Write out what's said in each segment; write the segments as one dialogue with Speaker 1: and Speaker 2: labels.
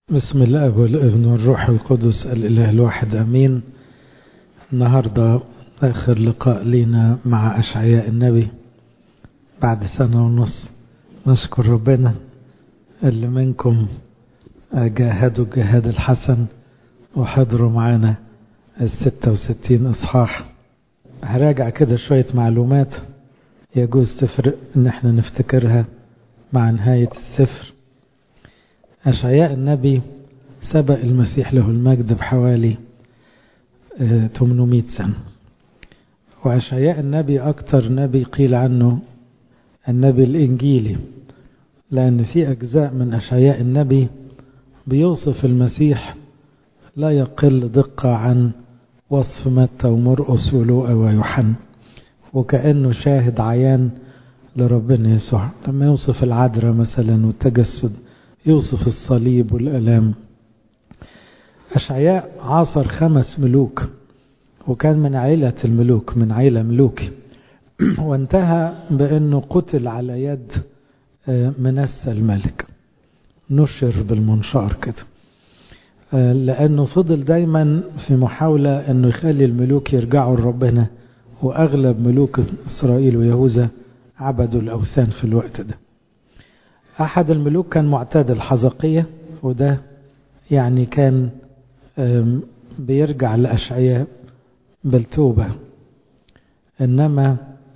Speaker 1: بسم الله والابن والروح القدس الإله الواحد أمين النهاردة آخر لقاء لنا مع أشعياء النبي بعد سنة ونص نشكر ربنا اللي منكم جاهدوا الجهاد الحسن وحضروا معانا الستة وستين إصحاح هراجع كده شوية معلومات يجوز تفرق ان احنا نفتكرها مع نهاية السفر أشعياء النبي سبق المسيح له المجد بحوالي 800 سنة وأشعياء النبي أكتر نبي قيل عنه النبي الإنجيلي لأن في أجزاء من أشعياء النبي بيوصف المسيح لا يقل دقة عن وصف متى ومرقس ولوقا ويوحنا وكأنه شاهد عيان لربنا يسوع لما يوصف العذراء مثلا والتجسد يوصف الصليب والألام أشعياء عاصر خمس ملوك وكان من عيلة الملوك من عيلة ملوكي وانتهى بأنه قتل على يد منسى الملك نشر بالمنشار كده لأنه فضل دايما في محاولة أنه يخلي الملوك يرجعوا لربنا وأغلب ملوك إسرائيل ويهوذا عبدوا الأوثان في الوقت ده أحد الملوك كان معتاد الحزقية وده يعني كان بيرجع لأشعياء بالتوبة إنما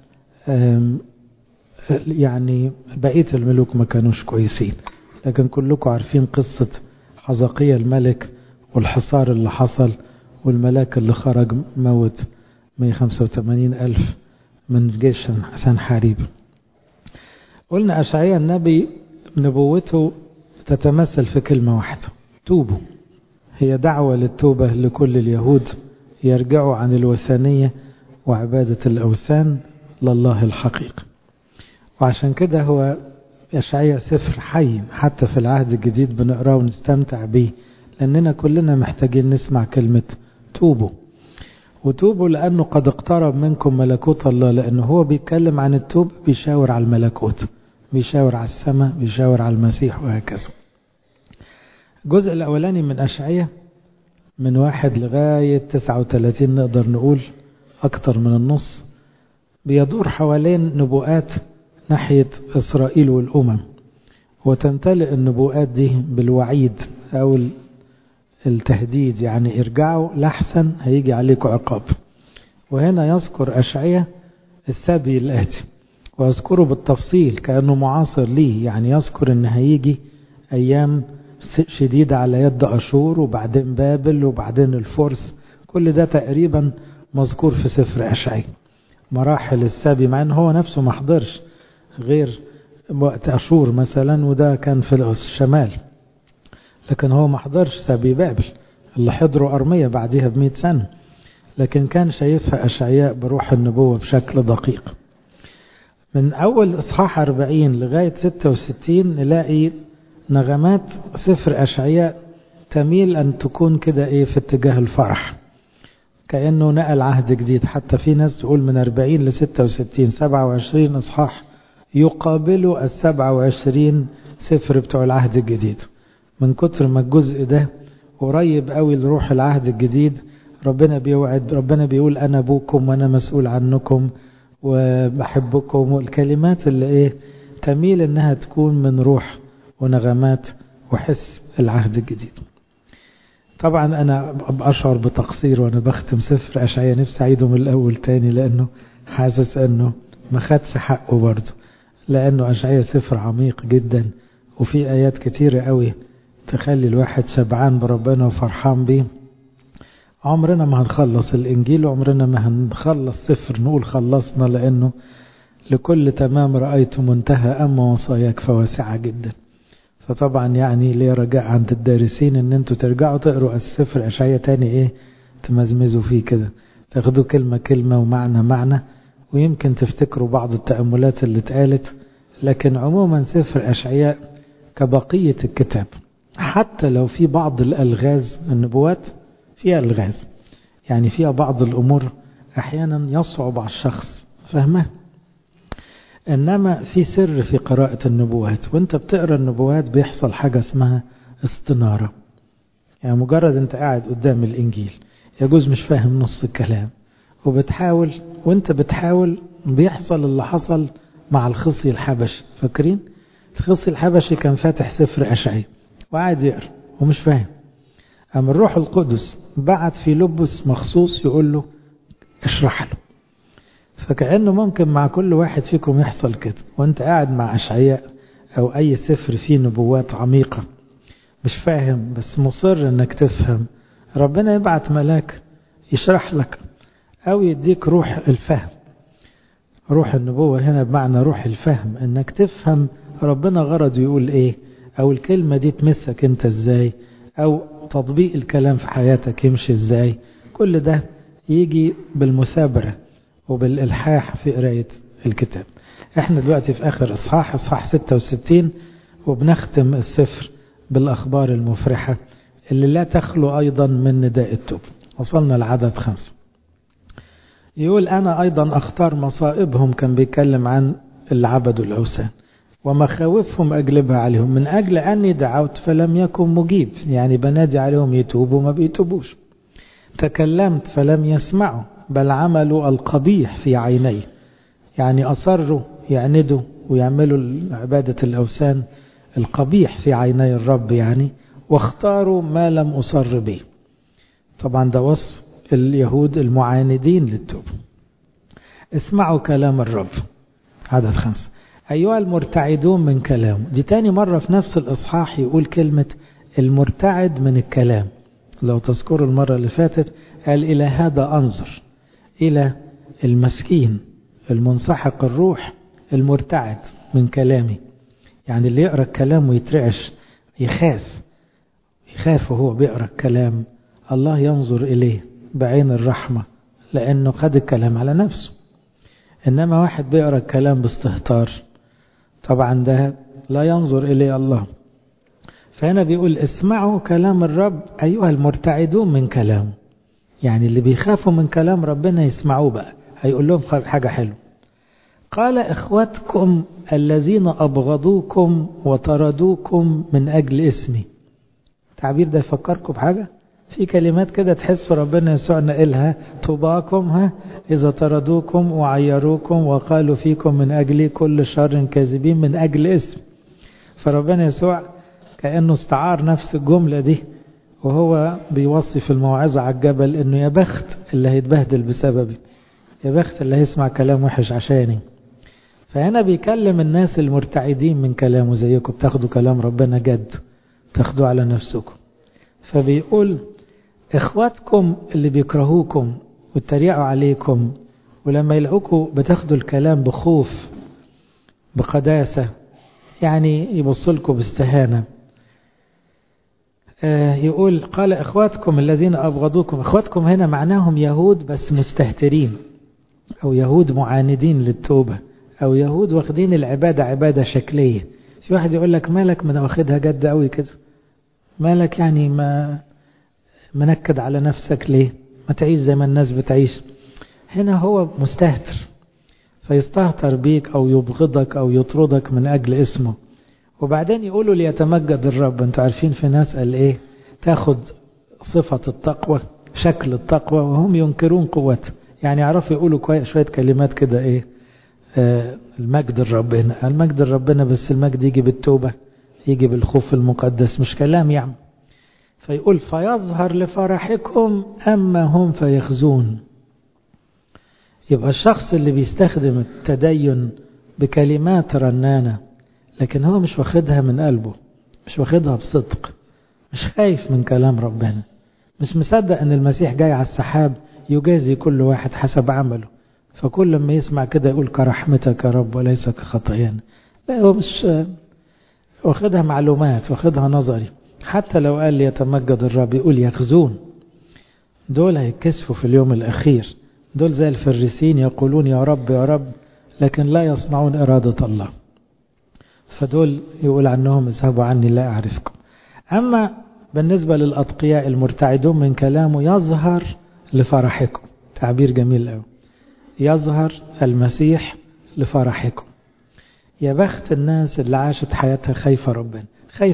Speaker 1: يعني بقية الملوك ما كانوش كويسين لكن كلكم عارفين قصة حزقية الملك والحصار اللي حصل والملاك اللي خرج موت 185 ألف من جيش سنحاريب قلنا أشعياء النبي نبوته تتمثل في كلمة واحدة توبوا هي دعوة للتوبة لكل اليهود يرجعوا عن الوثنية وعبادة الأوثان لله الحقيقي وعشان كده هو أشعياء سفر حي حتى في العهد الجديد بنقراه ونستمتع به لأننا كلنا محتاجين نسمع كلمة توبوا وتوبوا لأنه قد اقترب منكم ملكوت الله لأنه هو بيتكلم عن التوب بيشاور على الملكوت بيشاور على السماء بيشاور على المسيح وهكذا الجزء الأولاني من أشعية من واحد لغاية 39 نقدر نقول أكتر من النص بيدور حوالين نبوءات ناحية إسرائيل والأمم وتمتلئ النبوءات دي بالوعيد أو التهديد يعني ارجعوا لحسن هيجي عليكم عقاب وهنا يذكر أشعية السبي الآتي ويذكره بالتفصيل كأنه معاصر ليه يعني يذكر ان هيجي أيام شديدة على يد أشور وبعدين بابل وبعدين الفرس كل ده تقريبا مذكور في سفر أشعية مراحل السبي مع ان هو نفسه ما حضرش غير وقت أشور مثلا وده كان في الشمال لكن هو ما حضرش سبي بابل اللي حضروا أرمية بعدها بمئة سنة لكن كان شايفها أشعياء بروح النبوة بشكل دقيق من أول إصحاح 40 لغاية 66 نلاقي نغمات سفر أشعياء تميل أن تكون كده إيه في اتجاه الفرح كأنه نقل عهد جديد حتى في ناس تقول من 40 ل 66 27 إصحاح يقابلوا ال 27 سفر بتوع العهد الجديد من كتر ما الجزء ده قريب قوي لروح العهد الجديد ربنا بيوعد ربنا بيقول أنا أبوكم وأنا مسؤول عنكم وبحبكم والكلمات اللي إيه تميل إنها تكون من روح ونغمات وحس العهد الجديد طبعا أنا أشعر بتقصير وأنا بختم سفر أشعية نفسي أعيده من الأول تاني لأنه حاسس أنه ما خدش حقه برضه لأنه أشعية سفر عميق جدا وفي آيات كتيرة قوي تخلي الواحد شبعان بربنا وفرحان بيه عمرنا ما هنخلص الإنجيل وعمرنا ما هنخلص سفر نقول خلصنا لأنه لكل تمام رأيت منتهى أما وصاياك فواسعة جدا فطبعا يعني ليه رجاء عند الدارسين ان انتوا ترجعوا تقروا السفر أشعية تاني ايه تمزمزوا فيه كده تاخدوا كلمة كلمة ومعنى معنى ويمكن تفتكروا بعض التأملات اللي اتقالت لكن عموما سفر أشعياء كبقية الكتاب حتى لو في بعض الألغاز النبوات فيها ألغاز يعني فيها بعض الأمور أحيانا يصعب على الشخص فهمه إنما في سر في قراءة النبوات وانت بتقرأ النبوات بيحصل حاجة اسمها استنارة يعني مجرد انت قاعد قدام الانجيل يجوز مش فاهم نص الكلام وبتحاول وانت بتحاول بيحصل اللي حصل مع الخصي الحبشي فاكرين الخصي الحبشي كان فاتح سفر اشعياء وقاعد يقرا ومش فاهم أما الروح القدس بعت في لبس مخصوص يقول له اشرح له فكأنه ممكن مع كل واحد فيكم يحصل كده وانت قاعد مع أشعياء أو أي سفر فيه نبوات عميقة مش فاهم بس مصر انك تفهم ربنا يبعت ملاك يشرح لك أو يديك روح الفهم روح النبوة هنا بمعنى روح الفهم انك تفهم ربنا غرض يقول ايه او الكلمة دي تمسك انت ازاي او تطبيق الكلام في حياتك يمشي ازاي كل ده يجي بالمثابرة وبالإلحاح في قراية الكتاب احنا دلوقتي في اخر اصحاح اصحاح 66 وبنختم السفر بالاخبار المفرحة اللي لا تخلو ايضا من نداء التوب وصلنا لعدد خمسة يقول انا ايضا اختار مصائبهم كان بيتكلم عن اللي عبدوا الاوثان ومخاوفهم أجلبها عليهم من أجل أني دعوت فلم يكن مجيب يعني بنادي عليهم يتوبوا ما بيتوبوش تكلمت فلم يسمعوا بل عملوا القبيح في عيني يعني أصروا يعندوا ويعملوا عبادة الأوثان القبيح في عيني الرب يعني واختاروا ما لم أصر به طبعا ده وصف اليهود المعاندين للتوبة اسمعوا كلام الرب عدد خمسة أيها المرتعدون من كلامه دي تاني مرة في نفس الإصحاح يقول كلمة المرتعد من الكلام لو تذكروا المرة اللي فاتت قال إلى هذا أنظر إلى المسكين المنسحق الروح المرتعد من كلامي يعني اللي يقرأ الكلام ويترعش يخاف يخاف وهو بيقرأ الكلام الله ينظر إليه بعين الرحمة لأنه خد الكلام على نفسه إنما واحد بيقرأ الكلام باستهتار طبعا ده لا ينظر إليه الله فهنا بيقول اسمعوا كلام الرب أيها المرتعدون من كلامه يعني اللي بيخافوا من كلام ربنا يسمعوه بقى هيقول لهم حاجة حلوة قال إخوتكم الذين أبغضوكم وطردوكم من أجل اسمي التعبير ده يفكركم بحاجة في كلمات كده تحسوا ربنا يسوع نقلها طوباكم ها إذا طردوكم وعيروكم وقالوا فيكم من أجل كل شر كاذبين من أجل اسم فربنا يسوع كأنه استعار نفس الجملة دي وهو بيوصي في الموعظة على الجبل إنه يا بخت اللي هيتبهدل بسببي يا بخت اللي هيسمع كلام وحش عشاني فهنا بيكلم الناس المرتعدين من كلامه زيكم بتاخدوا كلام ربنا جد تاخدوه على نفسكم فبيقول اخواتكم اللي بيكرهوكم واتريقوا عليكم ولما يلاقوكم بتاخدوا الكلام بخوف بقداسة يعني يبصوا لكم باستهانة آه يقول قال اخواتكم الذين ابغضوكم اخواتكم هنا معناهم يهود بس مستهترين او يهود معاندين للتوبة او يهود واخدين العبادة عبادة شكلية في واحد يقول لك مالك من واخدها جد قوي كده مالك يعني ما منكد على نفسك ليه ما تعيش زي ما الناس بتعيش هنا هو مستهتر فيستهتر بيك أو يبغضك أو يطردك من أجل اسمه وبعدين يقولوا ليتمجد الرب انتوا عارفين في ناس قال ايه تاخد صفة التقوى شكل التقوى وهم ينكرون قوته يعني يعرفوا يقولوا شوية كلمات كده ايه آه المجد الربنا المجد الربنا بس المجد يجي بالتوبة يجي بالخوف المقدس مش كلام يعني فيقول فيظهر لفرحكم أما هم فيخزون يبقى الشخص اللي بيستخدم التدين بكلمات رنانة لكن هو مش واخدها من قلبه مش واخدها بصدق مش خايف من كلام ربنا مش مصدق ان المسيح جاي على السحاب يجازي كل واحد حسب عمله فكل لما يسمع كده يقول كرحمتك يا رب وليس كخطايانا لا هو مش واخدها معلومات واخدها نظري حتى لو قال لي يتمجد الرب يقول يخزون دول هيكسفوا في اليوم الأخير دول زي الفريسين يقولون يا رب يا رب لكن لا يصنعون إرادة الله فدول يقول عنهم اذهبوا عني لا أعرفكم أما بالنسبة للأتقياء المرتعدون من كلامه يظهر لفرحكم تعبير جميل قوي يظهر المسيح لفرحكم يا بخت الناس اللي عاشت حياتها خايفة ربنا خايفة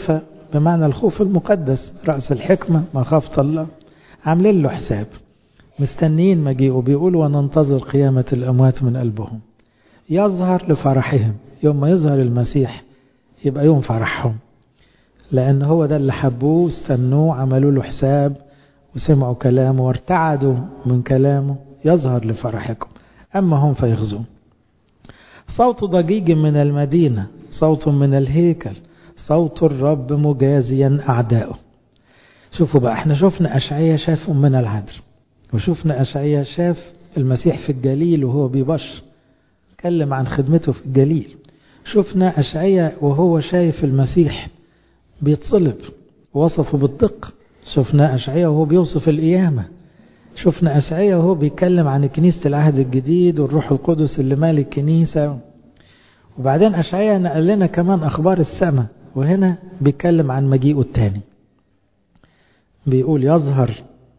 Speaker 1: بمعنى الخوف المقدس رأس الحكمة مخافة الله عاملين له حساب مستنيين مجيئه بيقولوا وننتظر قيامة الأموات من قلبهم يظهر لفرحهم يوم ما يظهر المسيح يبقى يوم فرحهم لأن هو ده اللي حبوه استنوه عملوا له حساب وسمعوا كلامه وارتعدوا من كلامه يظهر لفرحكم أما هم فيخزون صوت ضجيج من المدينة صوت من الهيكل صوت الرب مجازيا أعداؤه شوفوا بقى احنا شفنا أشعية شاف من العذر وشفنا أشعية شاف المسيح في الجليل وهو بيبشر اتكلم عن خدمته في الجليل شفنا أشعية وهو شايف المسيح بيتصلب وصفه بالدقة شفنا أشعية وهو بيوصف القيامة شفنا أشعية وهو بيتكلم عن كنيسة العهد الجديد والروح القدس اللي مال الكنيسة وبعدين أشعية نقل لنا كمان أخبار السماء وهنا بيتكلم عن مجيئه التاني بيقول يظهر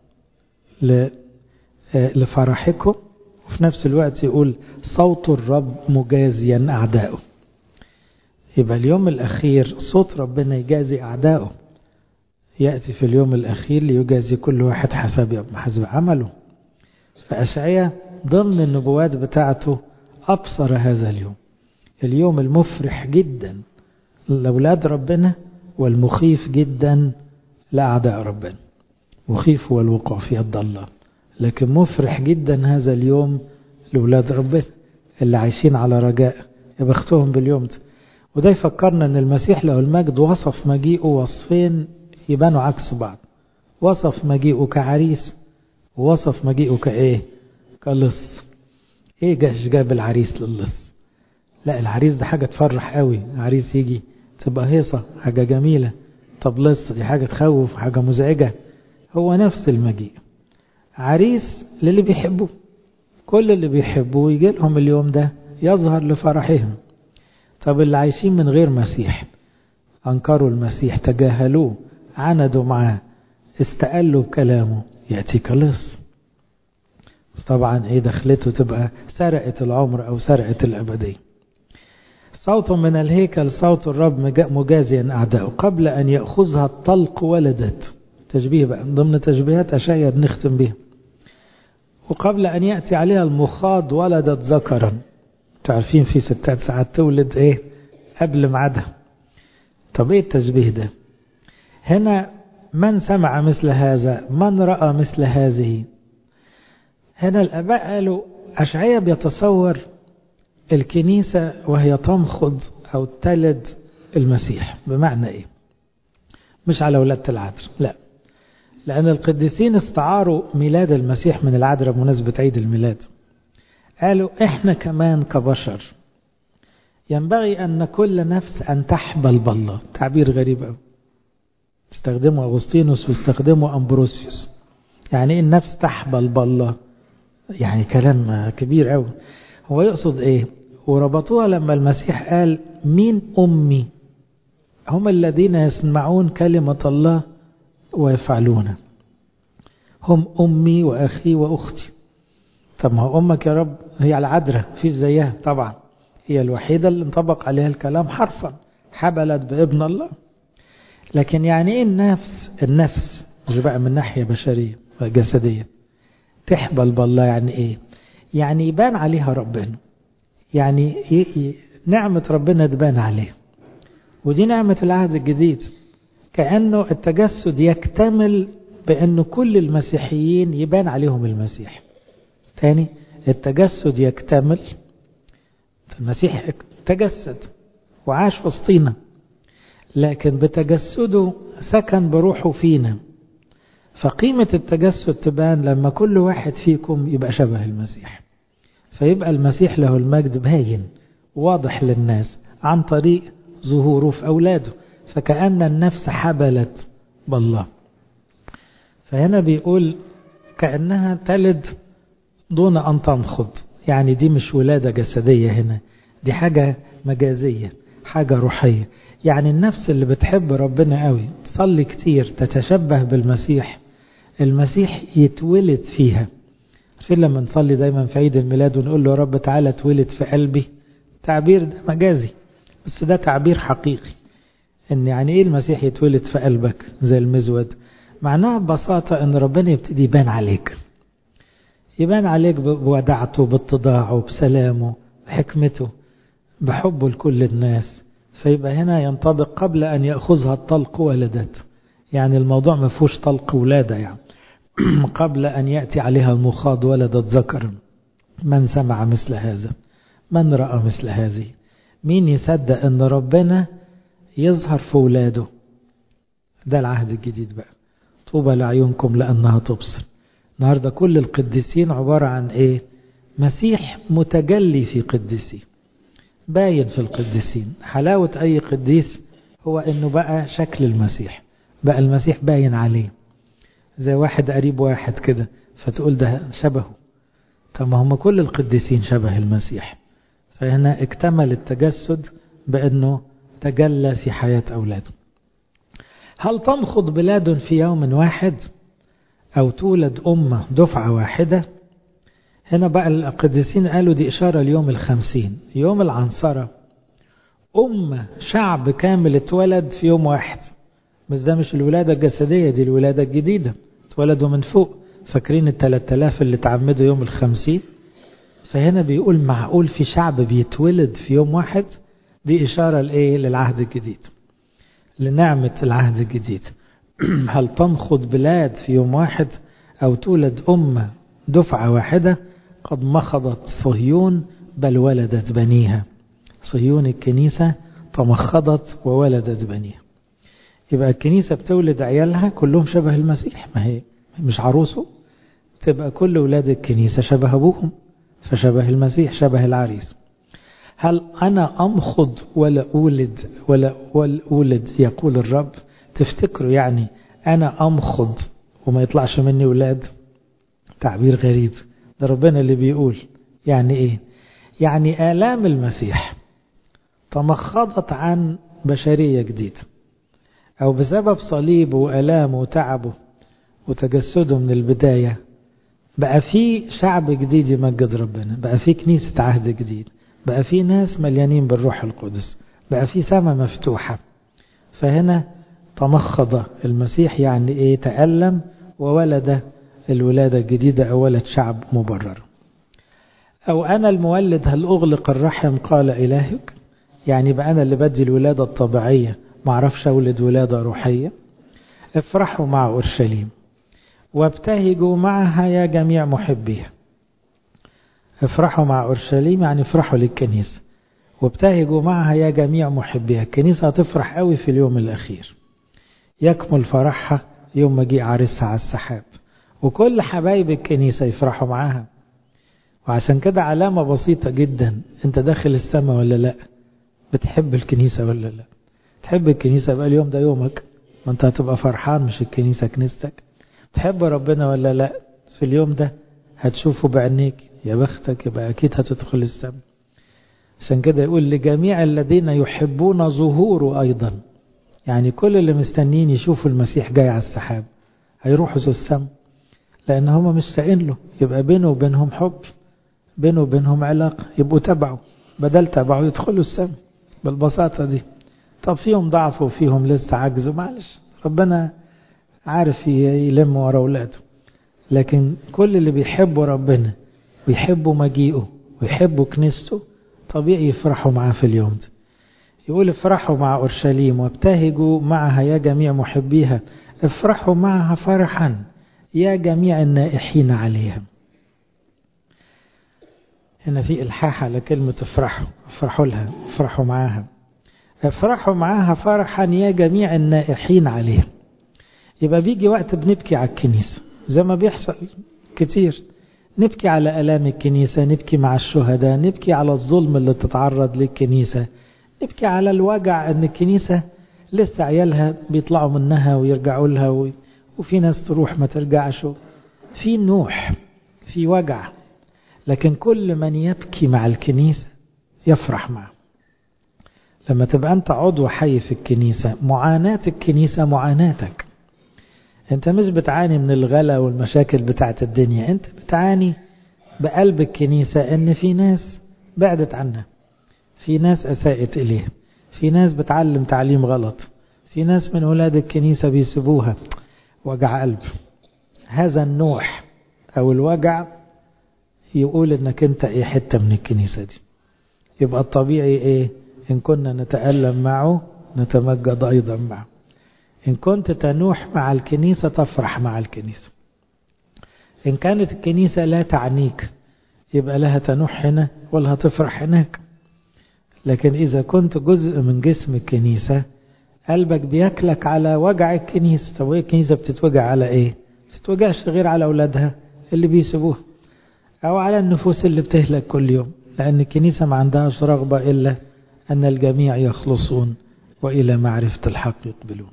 Speaker 1: لفرحكم وفي نفس الوقت يقول صوت الرب مجازيا أعداؤه يبقى اليوم الأخير صوت ربنا يجازي أعداؤه يأتي في اليوم الأخير ليجازي كل واحد حسب حسب عمله فأشعية ضمن النبوات بتاعته أبصر هذا اليوم اليوم المفرح جدا لأولاد ربنا والمخيف جدا لأعداء ربنا مخيف هو الوقوع في يد الله لكن مفرح جدا هذا اليوم لأولاد ربنا اللي عايشين على رجاء يا بختهم باليوم ده وده يفكرنا ان المسيح له المجد وصف مجيئه وصفين يبانوا عكس بعض وصف مجيئه كعريس ووصف مجيئه كايه كلص ايه جاش جاب العريس للص لا العريس ده حاجة تفرح قوي عريس يجي تبقى هيصة حاجة جميلة طب لص دي حاجة تخوف حاجة مزعجة هو نفس المجيء عريس للي بيحبوه كل اللي بيحبوه يجي لهم اليوم ده يظهر لفرحهم طب اللي عايشين من غير مسيح أنكروا المسيح تجاهلوه عندوا معاه استقلوا بكلامه يأتي كلص طبعا ايه دخلته تبقى سرقت العمر او سرقت الابدية صوت من الهيكل صوت الرب مجازيا اعداؤه قبل ان يأخذها الطلق ولدت تشبيه بقى من ضمن تشبيهات اشياء بنختم بها وقبل ان يأتي عليها المخاض ولدت ذكرا تعرفين في ستات ساعات تولد ايه قبل ميعادها طب ايه التشبيه ده هنا من سمع مثل هذا من رأى مثل هذه هنا الآباء قالوا أشعية بيتصور الكنيسة وهي تمخض أو تلد المسيح بمعنى إيه مش على ولادة العذر لا لأن القديسين استعاروا ميلاد المسيح من العذراء بمناسبة عيد الميلاد قالوا إحنا كمان كبشر ينبغي أن كل نفس أن تحبل بالله تعبير غريب أوي استخدمه أغسطينوس واستخدمه أمبروسيوس يعني إيه النفس تحبل بالله يعني كلام كبير قوي هو يقصد ايه وربطوها لما المسيح قال مين أمي هم الذين يسمعون كلمة الله ويفعلون هم أمي وأخي وأختي طب ما هو أمك يا رب هي العذراء في زيها طبعا هي الوحيدة اللي انطبق عليها الكلام حرفا حبلت بابن الله لكن يعني ايه النفس النفس مش بقى من ناحية بشرية جسدية تحبل بالله يعني ايه يعني يبان عليها ربنا يعني نعمة ربنا تبان عليه ودي نعمة العهد الجديد كأنه التجسد يكتمل بأن كل المسيحيين يبان عليهم المسيح تاني التجسد يكتمل المسيح تجسد وعاش وسطينا لكن بتجسده سكن بروحه فينا فقيمة التجسد تبان لما كل واحد فيكم يبقى شبه المسيح فيبقى المسيح له المجد باين واضح للناس عن طريق ظهوره في أولاده فكأن النفس حبلت بالله فهنا بيقول كأنها تلد دون أن تنخض يعني دي مش ولادة جسدية هنا دي حاجة مجازية حاجة روحية يعني النفس اللي بتحب ربنا قوي تصلي كتير تتشبه بالمسيح المسيح يتولد فيها عشان لما نصلي دايما في عيد الميلاد ونقول له يا رب تعالى اتولد في قلبي تعبير ده مجازي بس ده تعبير حقيقي ان يعني ايه المسيح يتولد في قلبك زي المزود معناها ببساطة ان ربنا يبتدي يبان عليك يبان عليك بودعته باتضاعه بسلامه بحكمته بحبه لكل الناس فيبقى هنا ينطبق قبل أن يأخذها الطلق ولدت يعني الموضوع ما فيهوش طلق ولادة يعني قبل أن يأتي عليها المخاض ولدت ذكر من سمع مثل هذا من رأى مثل هذه مين يصدق أن ربنا يظهر في ولاده ده العهد الجديد بقى طوبى لعيونكم لأنها تبصر النهاردة كل القديسين عبارة عن إيه مسيح متجلي في قديسيه باين في القديسين حلاوة أي قديس هو أنه بقى شكل المسيح بقى المسيح باين عليه زي واحد قريب واحد كده فتقول ده شبهه طب ما هم كل القديسين شبه المسيح فهنا اكتمل التجسد بأنه تجلى في حياة أولاده هل تنخض بلاد في يوم واحد أو تولد أمة دفعة واحدة هنا بقى القديسين قالوا دي إشارة ليوم الخمسين يوم العنصرة أمة شعب كامل اتولد في يوم واحد بس ده مش الولادة الجسدية دي الولادة الجديدة اتولدوا من فوق فاكرين التلات آلاف اللي تعمدوا يوم الخمسين فهنا بيقول معقول في شعب بيتولد في يوم واحد دي إشارة لإيه للعهد الجديد لنعمة العهد الجديد هل تنخض بلاد في يوم واحد أو تولد أمة دفعة واحدة قد مخضت صهيون بل ولدت بنيها صهيون الكنيسة تمخضت وولدت بنيها يبقى الكنيسة بتولد عيالها كلهم شبه المسيح ما هي مش عروسه تبقى كل ولاد الكنيسة شبه أبوهم فشبه المسيح شبه العريس هل أنا أمخض ولا أولد ولا أولد يقول الرب تفتكروا يعني أنا أمخض وما يطلعش مني ولاد تعبير غريب ده ربنا اللي بيقول يعني إيه يعني آلام المسيح تمخضت عن بشرية جديدة أو بسبب صليبه وآلامه وتعبه وتجسده من البداية بقى في شعب جديد يمجد ربنا بقى في كنيسة عهد جديد بقى في ناس مليانين بالروح القدس بقى في سماء مفتوحة فهنا تمخض المسيح يعني ايه تألم وولد الولادة الجديدة أو ولد شعب مبرر أو أنا المولد هل أغلق الرحم قال إلهك يعني بقى أنا اللي بدي الولادة الطبيعية معرفش أولد ولادة روحية افرحوا مع أورشليم وابتهجوا معها يا جميع محبيها افرحوا مع أورشليم يعني افرحوا للكنيسة وابتهجوا معها يا جميع محبيها الكنيسة هتفرح قوي في اليوم الأخير يكمل فرحها يوم مجيء عريسها على السحاب وكل حبايب الكنيسة يفرحوا معاها وعشان كده علامة بسيطة جدا انت داخل السماء ولا لا بتحب الكنيسة ولا لا تحب الكنيسة بقى اليوم ده يومك ما انت هتبقى فرحان مش الكنيسة كنيستك تحب ربنا ولا لا في اليوم ده هتشوفه بعينيك يا بختك يبقى أكيد هتدخل السماء عشان كده يقول لجميع الذين يحبون ظهوره أيضا يعني كل اللي مستنين يشوفوا المسيح جاي على السحاب هيروحوا السماء لأن هم مشتاقين له يبقى بينه وبينهم حب بينه وبينهم علاقة يبقوا تبعه بدل تبعه يدخلوا السماء بالبساطة دي طب فيهم ضعف وفيهم لسه عجز معلش ربنا عارف يلم ورا اولاده لكن كل اللي بيحبوا ربنا ويحبوا مجيئه ويحبوا كنيسته طبيعي يفرحوا معاه في اليوم ده يقول افرحوا مع أورشليم وابتهجوا معها يا جميع محبيها افرحوا معها فرحا يا جميع النائحين عليها هنا في إلحاح على كلمة افرحوا افرحوا لها افرحوا معاها افرحوا معاها فرحا يا جميع النائحين عليها يبقى بيجي وقت بنبكي على الكنيسة زي ما بيحصل كتير نبكي على ألام الكنيسة نبكي مع الشهداء نبكي على الظلم اللي تتعرض للكنيسة نبكي على الوجع أن الكنيسة لسه عيالها بيطلعوا منها ويرجعوا لها و... وفي ناس تروح ما ترجعش في نوح في وجع لكن كل من يبكي مع الكنيسة يفرح معه لما تبقى أنت عضو حي في الكنيسة معاناة الكنيسة معاناتك أنت مش بتعاني من الغلا والمشاكل بتاعت الدنيا أنت بتعاني بقلب الكنيسة أن في ناس بعدت عنها في ناس أساءت إليها في ناس بتعلم تعليم غلط في ناس من أولاد الكنيسة بيسيبوها وجع قلب هذا النوح أو الوجع يقول إنك أنت إيه حتة من الكنيسة دي يبقى الطبيعي إيه إن كنا نتألم معه نتمجد أيضا معه إن كنت تنوح مع الكنيسة تفرح مع الكنيسة إن كانت الكنيسة لا تعنيك يبقى لها تنوح هنا ولا هتفرح هناك لكن إذا كنت جزء من جسم الكنيسة قلبك بياكلك على وجع الكنيسة طب الكنيسة بتتوجع على إيه بتتوجعش غير على أولادها اللي بيسيبوها أو على النفوس اللي بتهلك كل يوم لأن الكنيسة ما عندهاش رغبة إلا أن الجميع يخلصون وإلى معرفة الحق يقبلون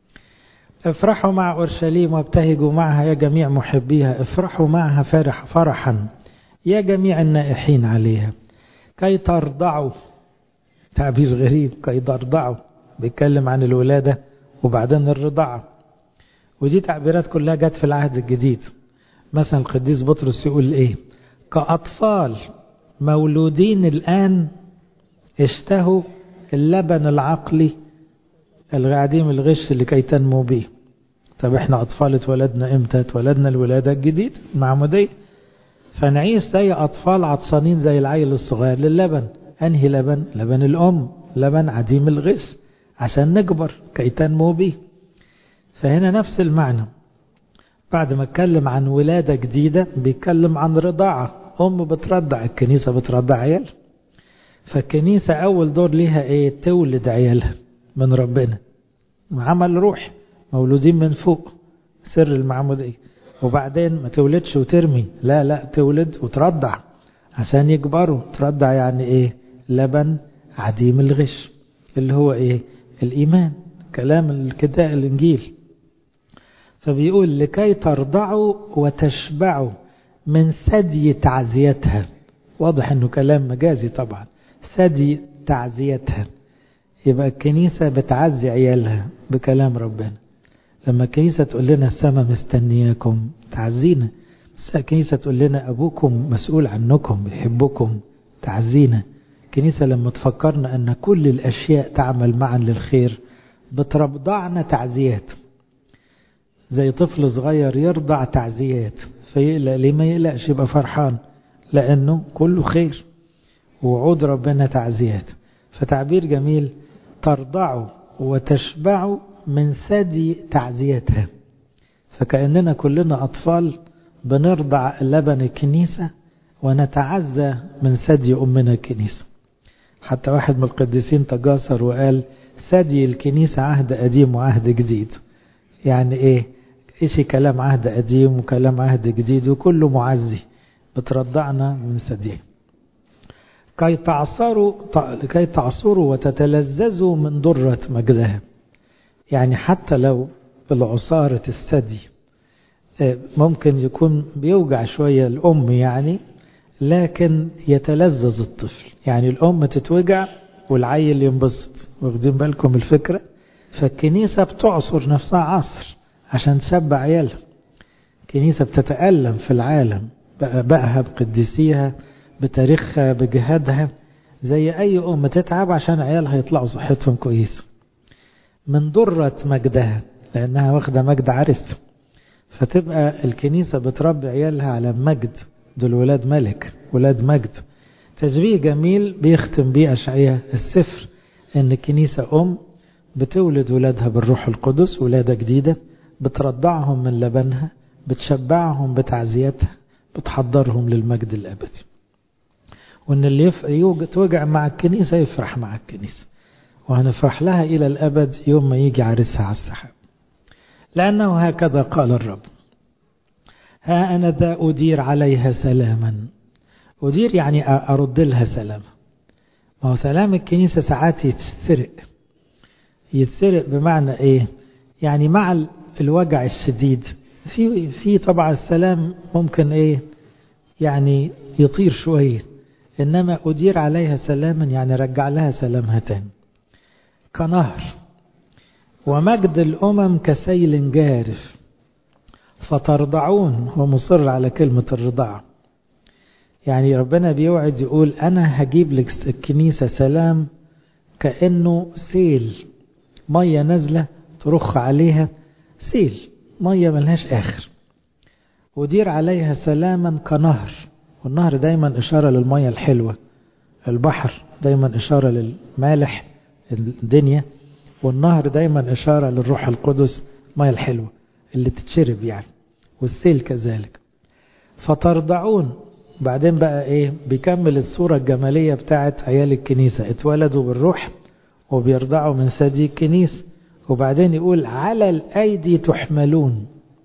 Speaker 1: افرحوا مع أورشليم وابتهجوا معها يا جميع محبيها افرحوا معها فرح فرحا يا جميع النائحين عليها كي ترضعوا تعبير غريب كي ترضعوا بيتكلم عن الولادة وبعدين الرضاعة ودي تعبيرات كلها جت في العهد الجديد مثلا القديس بطرس يقول ايه كأطفال مولودين الآن اشتهوا اللبن العقلي العديم الغش لكي تنمو به طب احنا أطفال اتولدنا امتى اتولدنا الولادة الجديد المعمودية فنعيش زي أطفال عطشانين زي العيل الصغير للبن أنهي لبن لبن الأم لبن عديم الغش عشان نكبر كي تنمو به فهنا نفس المعنى بعد ما اتكلم عن ولادة جديدة بيتكلم عن رضاعة أم بترضع الكنيسة بترضع عيال فالكنيسة أول دور ليها إيه تولد عيالها من ربنا عمل روح مولودين من فوق سر المعمودية وبعدين ما تولدش وترمي لا لا تولد وترضع عشان يكبروا ترضع يعني ايه لبن عديم الغش اللي هو ايه الايمان كلام الكتاب الانجيل فبيقول لكي ترضعوا وتشبعوا من ثدي تعزيتها واضح انه كلام مجازي طبعا ثدي تعزيتها يبقى الكنيسة بتعزي عيالها بكلام ربنا لما الكنيسة تقول لنا السماء مستنياكم تعزينا الكنيسة تقول لنا أبوكم مسؤول عنكم بيحبكم تعزينا الكنيسة لما تفكرنا أن كل الأشياء تعمل معا للخير بترضعنا تعزيات زي طفل صغير يرضع تعزيات فيقلق ليه ما يقلقش يبقى فرحان لأنه كله خير وعود ربنا تعزيات فتعبير جميل ترضعوا وتشبعوا من ثدي تعزيتها فكأننا كلنا أطفال بنرضع لبن الكنيسة ونتعزى من ثدي أمنا الكنيسة حتى واحد من القديسين تجاسر وقال ثدي الكنيسة عهد قديم وعهد جديد يعني ايه ايش كلام عهد قديم وكلام عهد جديد وكله معزي بترضعنا من ثديه كي تعصروا لكي تعصروا وتتلذذوا من درة مجدها يعني حتى لو العصارة الثدي ممكن يكون بيوجع شوية الأم يعني لكن يتلذذ الطفل يعني الأم تتوجع والعيل ينبسط واخدين بالكم الفكرة فالكنيسة بتعصر نفسها عصر عشان تشبع عيالها الكنيسة بتتألم في العالم بقها بقديسيها بتاريخها بجهادها زي أي أم تتعب عشان عيالها يطلعوا صحتهم كويسة من درة مجدها لأنها واخدة مجد عرس فتبقى الكنيسة بتربي عيالها على مجد دول ولاد ملك ولاد مجد تشبيه جميل بيختم بيه أشعية السفر إن الكنيسة أم بتولد ولادها بالروح القدس ولادة جديدة بترضعهم من لبنها بتشبعهم بتعزيتها بتحضرهم للمجد الأبدي وإن اللي يتوجع مع الكنيسة يفرح مع الكنيسة وهنفرح لها إلى الأبد يوم ما يجي عرسها على السحاب لأنه هكذا قال الرب ها أنا ذا أدير عليها سلاما أدير يعني أرد لها سلام ما هو سلام الكنيسة ساعات يتسرق يتسرق بمعنى إيه يعني مع الوجع الشديد في في طبعا السلام ممكن إيه يعني يطير شوية إنما أدير عليها سلاما يعني رجع لها سلامها تاني كنهر ومجد الأمم كسيل جارف فترضعون هو مصر على كلمة الرضاعة يعني ربنا بيوعد يقول أنا هجيب لك الكنيسة سلام كأنه سيل مية نازلة ترخ عليها سيل مية ملهاش آخر ودير عليها سلاما كنهر والنهر دايما إشارة للمية الحلوة البحر دايما إشارة للمالح الدنيا والنهر دايما إشارة للروح القدس مية الحلوة اللي تتشرب يعني والسيل كذلك فترضعون بعدين بقى ايه بيكمل الصورة الجمالية بتاعت عيال الكنيسة اتولدوا بالروح وبيرضعوا من ثدي الكنيسة وبعدين يقول على الأيدي تحملون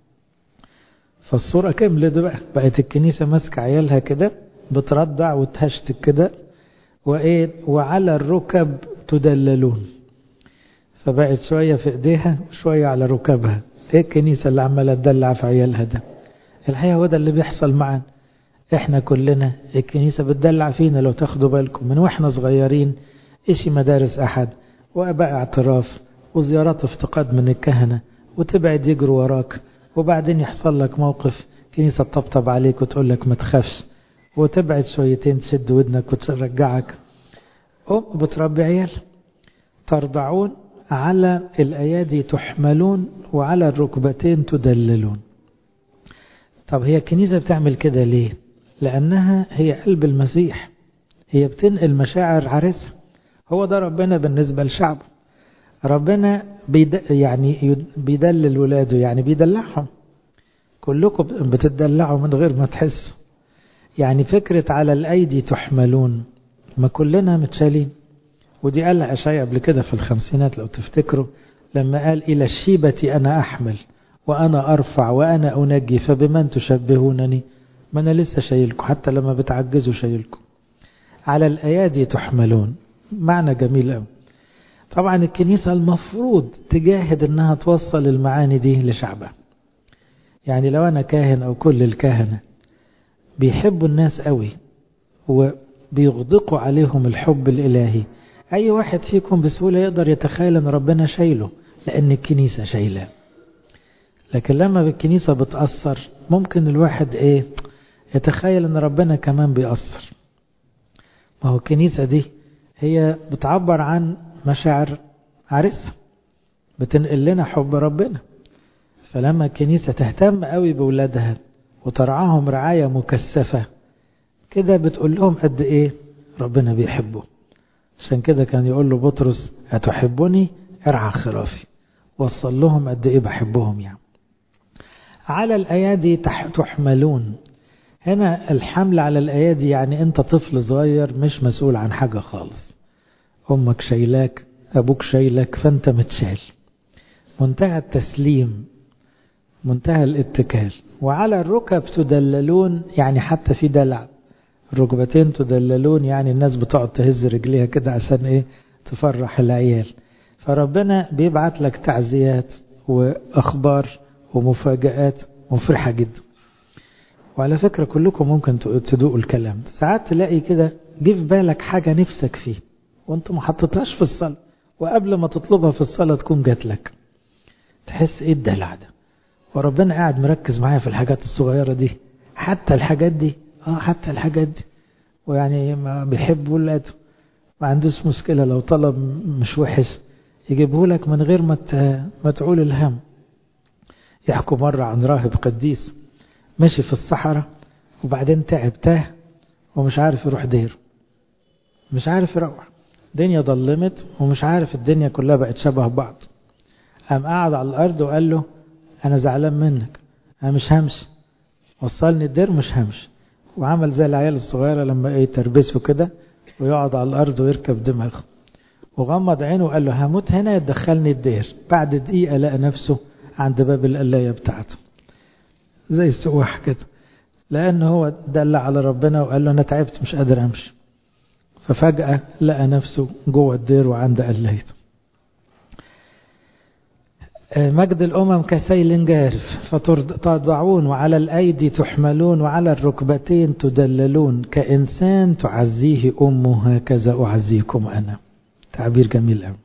Speaker 1: فالصورة كملت بقى بقت الكنيسة ماسكة عيالها كده بترضع وتهشتك كده وإيه وعلى الركب تدللون فبقت شوية في إيديها وشوية على ركبها إيه الكنيسة اللي عمالة تدلع في عيالها ده الحقيقة هو ده اللي بيحصل معانا إحنا كلنا الكنيسة بتدلع فينا لو تاخدوا بالكم من وإحنا صغيرين إيش مدارس أحد وأباء اعتراف وزيارات افتقاد من الكهنة وتبعد يجروا وراك وبعدين يحصل لك موقف كنيسة تطبطب عليك وتقول لك ما تخافش وتبعد شويتين تشد ودنك وترجعك أم بتربي عيال ترضعون على الأيادي تحملون وعلى الركبتين تدللون طب هي الكنيسة بتعمل كده ليه لأنها هي قلب المسيح هي بتنقل مشاعر عرسها هو ده ربنا بالنسبة لشعبه ربنا بيد يعني بيدلل ولاده يعني بيدلعهم كلكم بتدلعوا من غير ما تحسوا يعني فكرة على الأيدي تحملون ما كلنا متشالين ودي قالها أشياء قبل كده في الخمسينات لو تفتكروا لما قال إلى الشيبة أنا أحمل وأنا أرفع وأنا أنجي فبمن تشبهونني ما أنا لسه شايلكم حتى لما بتعجزوا شايلكم على الأيادي تحملون معنى جميل قوي طبعا الكنيسة المفروض تجاهد انها توصل المعاني دي لشعبها يعني لو انا كاهن او كل الكهنة بيحبوا الناس قوي وبيغدقوا عليهم الحب الالهي اي واحد فيكم بسهولة يقدر يتخيل ان ربنا شايله لان الكنيسة شايلاه لكن لما الكنيسة بتأثر ممكن الواحد ايه يتخيل ان ربنا كمان بيأثر ما هو الكنيسة دي هي بتعبر عن مشاعر عرسها بتنقل لنا حب ربنا فلما الكنيسة تهتم قوي بولادها وترعاهم رعاية مكثفة كده بتقول لهم قد ايه ربنا بيحبه عشان كده كان يقول له بطرس أتحبني ارعى خرافي وصل لهم قد ايه بحبهم يعني على الأيادي تحملون هنا الحمل على الأيادي يعني أنت طفل صغير مش مسؤول عن حاجة خالص أمك شايلاك أبوك شايلك فأنت متشال منتهى التسليم منتهى الاتكال وعلى الركب تدللون يعني حتى في دلع الركبتين تدللون يعني الناس بتقعد تهز رجليها كده عشان ايه تفرح العيال فربنا بيبعت لك تعزيات واخبار ومفاجآت مفرحة جدا وعلى فكرة كلكم ممكن تدوقوا الكلام ساعات تلاقي كده جه في بالك حاجة نفسك فيه وانت ما حطيتهاش في الصلاة وقبل ما تطلبها في الصلاة تكون جات لك تحس ايه الدلع ده وربنا قاعد مركز معايا في الحاجات الصغيرة دي حتى الحاجات دي اه حتى الحاجات دي ويعني ما بيحب ولاده ما عندوش مشكلة لو طلب مش وحش يجيبه لك من غير ما ما تعول الهم يحكوا مرة عن راهب قديس مشي في الصحراء وبعدين تعب تاه ومش عارف يروح ديره مش عارف يروح الدنيا ضلمت ومش عارف الدنيا كلها بقت شبه بعض قام قعد على الأرض وقال له أنا زعلان منك أنا مش همشي وصلني الدير مش همشي وعمل زي العيال الصغيرة لما ايه تربسه كده ويقعد على الأرض ويركب دماغه وغمض عينه وقال له هموت هنا يدخلني الدير بعد دقيقة لقى نفسه عند باب القلاية بتاعته زي السواح كده لأن هو دل على ربنا وقال له أنا تعبت مش قادر أمشي ففجأة لقى نفسه جوه الدير وعند قلايته مجد الأمم كسيل جارف فتضعون وعلى الأيدي تحملون وعلى الركبتين تدللون كإنسان تعزيه أمه هكذا أعزيكم أنا تعبير جميل أوي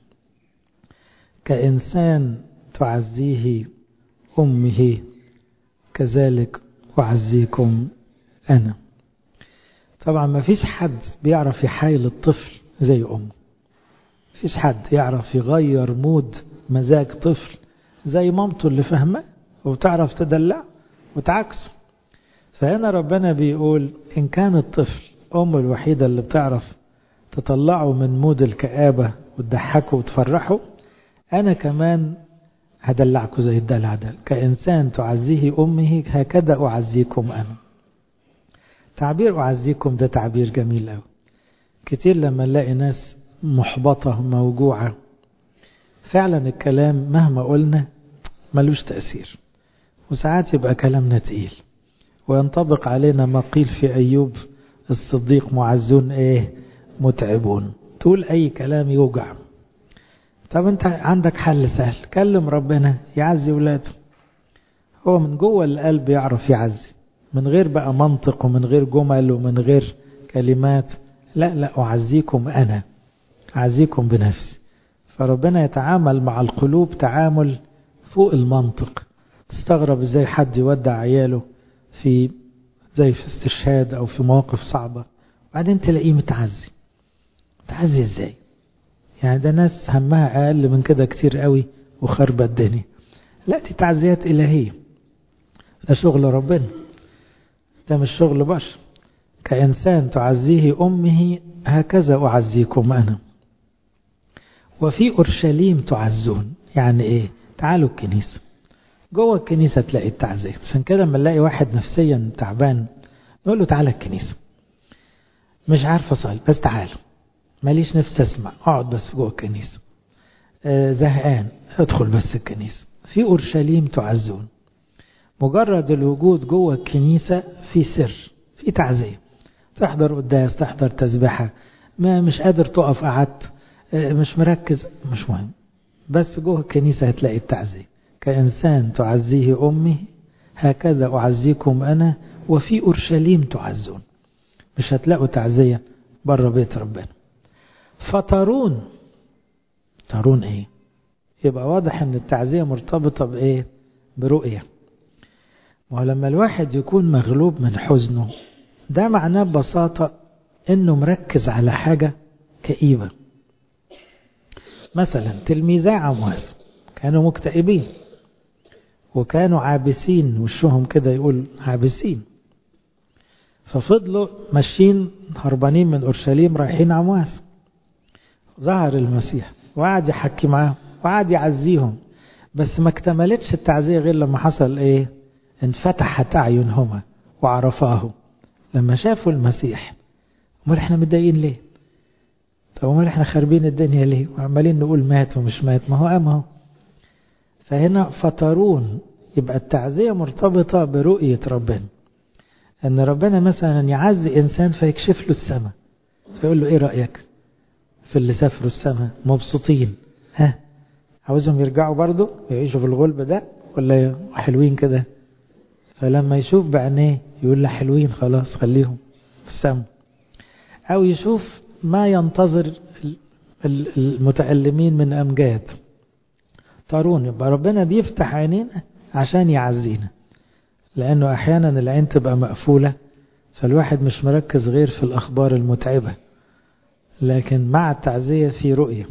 Speaker 1: كإنسان تعزيه أمه كذلك أعزيكم أنا طبعا ما فيش حد بيعرف يحايل الطفل زي أمه فيش حد يعرف يغير مود مزاج طفل زي مامته اللي فاهمه وبتعرف تدلع وتعكسه فهنا ربنا بيقول إن كان الطفل أمه الوحيدة اللي بتعرف تطلعه من مود الكآبة وتضحكه وتفرحه أنا كمان هدلعكم زي الدلع ده كإنسان تعزيه أمه هكذا أعزيكم أنا تعبير أعزيكم ده تعبير جميل أوي كتير لما نلاقي ناس محبطة موجوعة فعلا الكلام مهما قلنا ملوش تأثير وساعات يبقى كلامنا تقيل وينطبق علينا ما قيل في أيوب الصديق معزون إيه متعبون تقول أي كلام يوجع طب أنت عندك حل سهل كلم ربنا يعزي ولاده هو من جوه القلب يعرف يعزي من غير بقى منطق ومن غير جمل ومن غير كلمات لا لا أعزيكم أنا أعزيكم بنفسي فربنا يتعامل مع القلوب تعامل فوق المنطق تستغرب ازاي حد يودع عياله في زي في استشهاد او في مواقف صعبة بعدين تلاقيه متعزي متعزي ازاي يعني ده ناس همها اقل من كده كتير قوي وخربة الدنيا لا دي تعزيات الهية ده شغل ربنا ده مش شغل بشر كإنسان تعزيه أمه هكذا أعزيكم أنا وفي أورشليم تعزون يعني إيه تعالوا الكنيسة جوه الكنيسة تلاقي التعزية عشان كده لما نلاقي واحد نفسيا تعبان نقول له تعالى الكنيسة مش عارف أصلي بس تعالى ماليش نفس أسمع اقعد بس جوه الكنيسة آه زهقان ادخل بس الكنيسة في أورشليم تعزون مجرد الوجود جوه الكنيسة في سر في تعزية تحضر قداس تحضر تسبحة ما مش قادر تقف قعدت مش مركز مش مهم بس جوه الكنيسة هتلاقي التعزية كإنسان تعزيه أمي هكذا أعزيكم أنا وفي أورشليم تعزون مش هتلاقوا تعزية بره بيت ربنا فترون ترون ايه يبقى واضح ان التعزية مرتبطة بايه برؤية ولما الواحد يكون مغلوب من حزنه ده معناه ببساطة انه مركز على حاجة كئيبة مثلا تلميذي عمواس كانوا مكتئبين وكانوا عابسين وشهم كده يقول عابسين ففضلوا ماشيين هربانين من أورشليم رايحين عمواس ظهر المسيح وقعد يحكي معاهم وقعد يعزيهم بس ما اكتملتش التعزية غير لما حصل ايه انفتحت أعينهما وعرفاه لما شافوا المسيح امال احنا متضايقين ليه طب امال احنا خاربين الدنيا ليه وعمالين نقول مات ومش مات ما هو قام اهو فهنا فطرون يبقى التعزية مرتبطة برؤية ربنا ان ربنا مثلا يعزي انسان فيكشف له السماء فيقول له ايه رأيك في اللي سافروا السماء مبسوطين ها عاوزهم يرجعوا برضه يعيشوا في الغلب ده ولا حلوين كده فلما يشوف بعينيه يقول له حلوين خلاص خليهم في السماء او يشوف ما ينتظر المتألمين من أمجاد طارون يبقى ربنا بيفتح عينينا عشان يعزينا لأنه أحيانا العين تبقى مقفولة فالواحد مش مركز غير في الأخبار المتعبة لكن مع التعزية في رؤية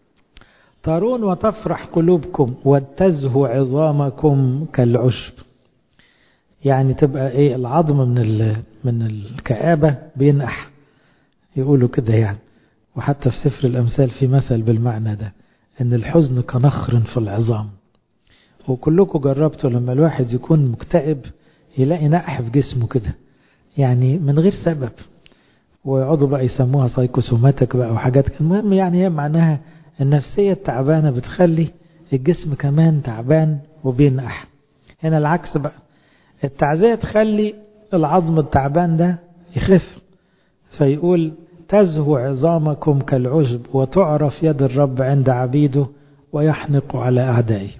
Speaker 1: ترون وتفرح قلوبكم وتزهو عظامكم كالعشب يعني تبقى ايه العظم من من الكآبة بينقح يقولوا كده يعني وحتى في سفر الأمثال في مثل بالمعنى ده ان الحزن كنخر في العظام وكلكم جربتوا لما الواحد يكون مكتئب يلاقي نقح في جسمه كده يعني من غير سبب ويقعدوا بقى يسموها سايكوسوماتيك بقى وحاجات المهم يعني هي معناها النفسية التعبانة بتخلي الجسم كمان تعبان وبينقح هنا العكس بقى التعزية تخلي العظم التعبان ده يخف فيقول تزهو عظامكم كالعشب وتعرف يد الرب عند عبيده ويحنق على أعدائه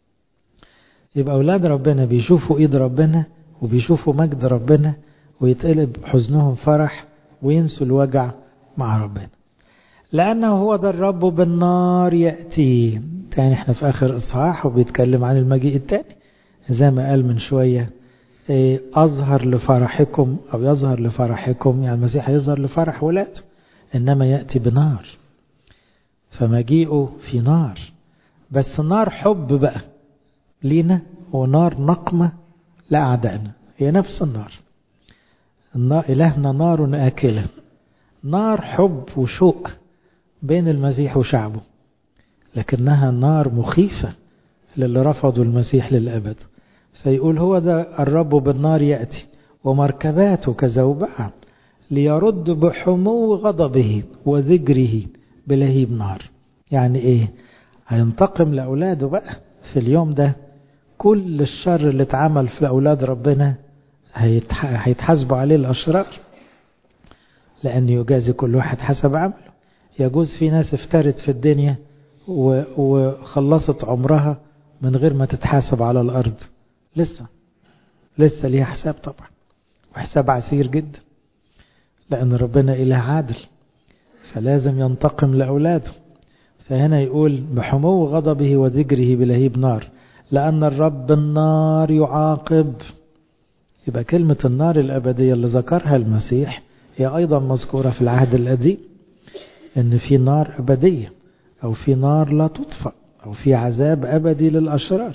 Speaker 1: يبقى أولاد ربنا بيشوفوا إيد ربنا وبيشوفوا مجد ربنا ويتقلب حزنهم فرح وينسوا الوجع مع ربنا لأنه هو ده الرب بالنار يأتي تاني احنا في آخر إصحاح وبيتكلم عن المجيء التاني زي ما قال من شوية أظهر لفرحكم أو يظهر لفرحكم يعني المسيح يظهر لفرح ولاده إنما يأتي بنار فمجيئه في نار بس نار حب بقى لينا ونار نقمة لأعدائنا هي نفس النار النار إلهنا نار آكلة نار حب وشوق بين المسيح وشعبه لكنها نار مخيفة للي رفضوا المسيح للأبد فيقول هو ده الرب بالنار يأتي ومركباته كزوبعة ليرد بحمو غضبه وذجره بلهيب نار يعني ايه هينتقم لأولاده بقى في اليوم ده كل الشر اللي اتعمل في أولاد ربنا هيتحاسبوا عليه الأشرار لأن يجازي كل واحد حسب عمله يجوز في ناس افترت في الدنيا وخلصت عمرها من غير ما تتحاسب على الأرض لسه لسه ليها حساب طبعا وحساب عسير جدا لأن ربنا إله عادل فلازم ينتقم لأولاده فهنا يقول بحمو غضبه وذكره بلهيب نار لأن الرب النار يعاقب يبقى كلمة النار الأبدية اللي ذكرها المسيح هي أيضا مذكورة في العهد القديم إن في نار أبدية أو في نار لا تطفأ أو في عذاب أبدي للأشرار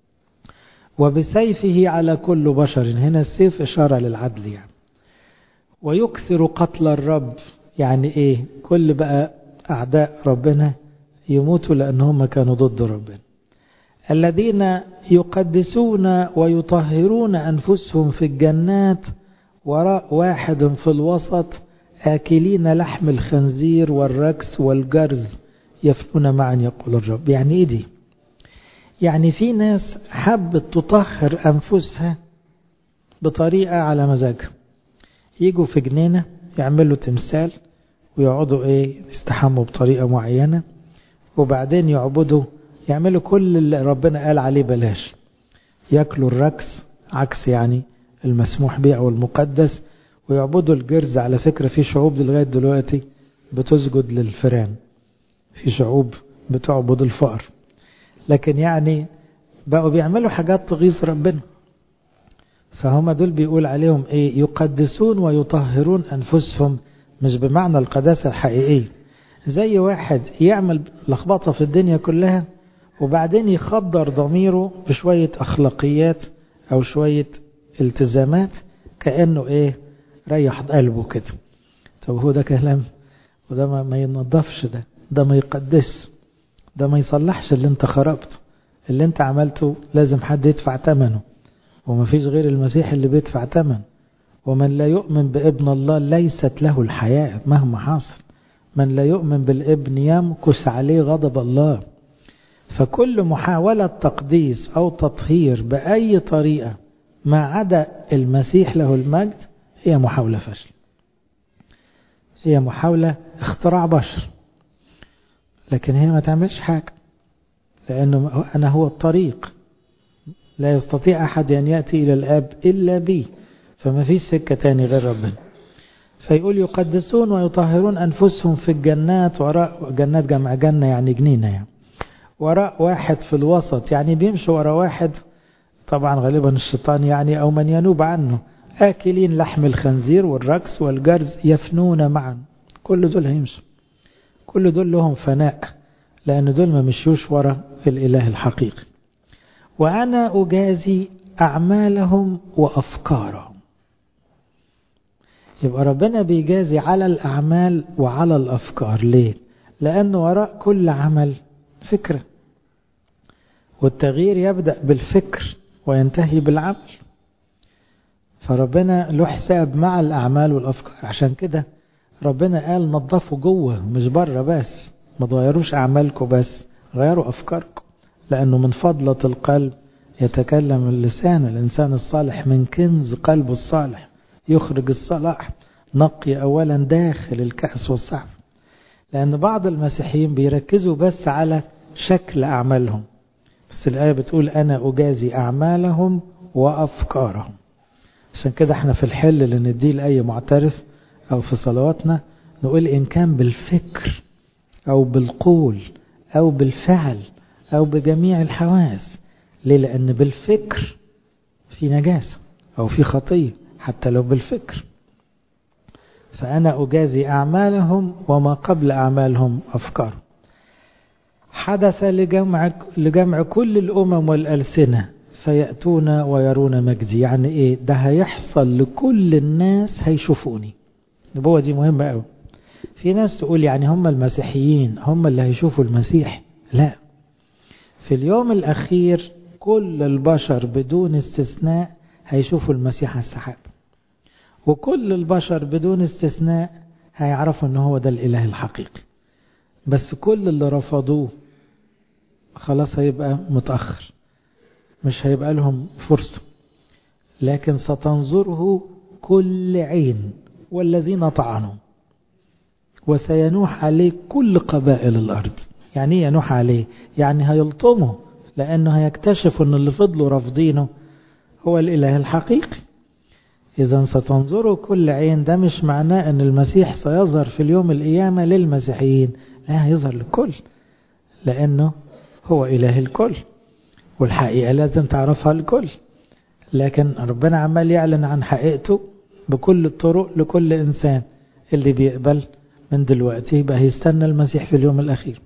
Speaker 1: وبسيفه على كل بشر هنا السيف إشارة للعدل يعني ويكثر قتل الرب يعني إيه كل بقى أعداء ربنا يموتوا لأنهم كانوا ضد ربنا الذين يقدسون ويطهرون أنفسهم في الجنات وراء واحد في الوسط آكلين لحم الخنزير والركس والجرز يفنون معا يقول الرب يعني إيه دي يعني في ناس حبت تطهر أنفسها بطريقة على مزاجها يجوا في جنينة يعملوا تمثال ويقعدوا ايه يستحموا بطريقة معينة وبعدين يعبدوا يعملوا كل اللي ربنا قال عليه بلاش ياكلوا الركس عكس يعني المسموح به او المقدس ويعبدوا الجرز على فكرة في شعوب لغاية دلوقتي بتسجد للفئران في شعوب بتعبد الفقر لكن يعني بقوا بيعملوا حاجات تغيظ ربنا فهم دول بيقول عليهم ايه يقدسون ويطهرون انفسهم مش بمعنى القداسة الحقيقية زي واحد يعمل لخبطة في الدنيا كلها وبعدين يخدر ضميره بشوية أخلاقيات أو شوية التزامات كأنه إيه ريح قلبه كده طب هو ده كلام وده ما, ما ينظفش ده ده ما يقدس ده ما يصلحش اللي انت خربته اللي انت عملته لازم حد يدفع ثمنه وما فيش غير المسيح اللي بيدفع ثمن ومن لا يؤمن بابن الله ليست له الحياة مهما حصل من لا يؤمن بالابن يمكس عليه غضب الله فكل محاولة تقديس أو تطهير بأي طريقة ما عدا المسيح له المجد هي محاولة فشل هي محاولة اختراع بشر لكن هي ما تعملش حاجة لأنه أنا هو الطريق لا يستطيع أحد أن يأتي إلى الآب إلا بي فما فيش سكة تاني غير ربنا فيقول يقدسون ويطهرون أنفسهم في الجنات وراء جنات جمع جنة يعني جنينة يعني وراء واحد في الوسط يعني بيمشي وراء واحد طبعا غالبا الشيطان يعني أو من ينوب عنه آكلين لحم الخنزير والركس والجرز يفنون معا كل دول هيمشوا كل دول لهم فناء لأن دول ما مشيوش وراء الإله الحقيقي وأنا أجازي أعمالهم وأفكارهم يبقى ربنا بيجازي على الأعمال وعلى الأفكار ليه؟ لأن وراء كل عمل فكرة والتغيير يبدأ بالفكر وينتهي بالعمل فربنا له حساب مع الأعمال والأفكار عشان كده ربنا قال نظفوا جوه مش بره بس ما تغيروش أعمالكم بس غيروا أفكاركم لأنه من فضلة القلب يتكلم اللسان الإنسان الصالح من كنز قلبه الصالح يخرج الصلاح نقي أولا داخل الكأس والصحف لأن بعض المسيحيين بيركزوا بس على شكل أعمالهم بس الآية بتقول أنا أجازي أعمالهم وأفكارهم عشان كده احنا في الحل اللي نديه لأي معترف أو في صلواتنا نقول إن كان بالفكر أو بالقول أو بالفعل أو بجميع الحواس ليه لأن بالفكر في نجاسة أو في خطية حتى لو بالفكر فأنا أجازي أعمالهم وما قبل أعمالهم أفكار حدث لجمع, لجمع كل الأمم والألسنة سيأتون ويرون مجدي يعني إيه ده هيحصل لكل الناس هيشوفوني النبوة دي مهمة قوي في ناس تقول يعني هم المسيحيين هم اللي هيشوفوا المسيح لا في اليوم الأخير كل البشر بدون استثناء هيشوفوا المسيح على السحاب وكل البشر بدون استثناء هيعرفوا ان هو ده الاله الحقيقي بس كل اللي رفضوه خلاص هيبقى متأخر مش هيبقى لهم فرصة لكن ستنظره كل عين والذين طعنوا وسينوح عليه كل قبائل الأرض يعني ايه ينوح عليه يعني هيلطمه لأنه هيكتشف أن اللي فضلوا رافضينه هو الإله الحقيقي إذا ستنظره كل عين ده مش معناه أن المسيح سيظهر في اليوم القيامة للمسيحيين لا هيظهر للكل لأنه هو إله الكل والحقيقة لازم تعرفها الكل لكن ربنا عمال يعلن عن حقيقته بكل الطرق لكل إنسان اللي بيقبل من دلوقتي يبقى هيستنى المسيح في اليوم الأخير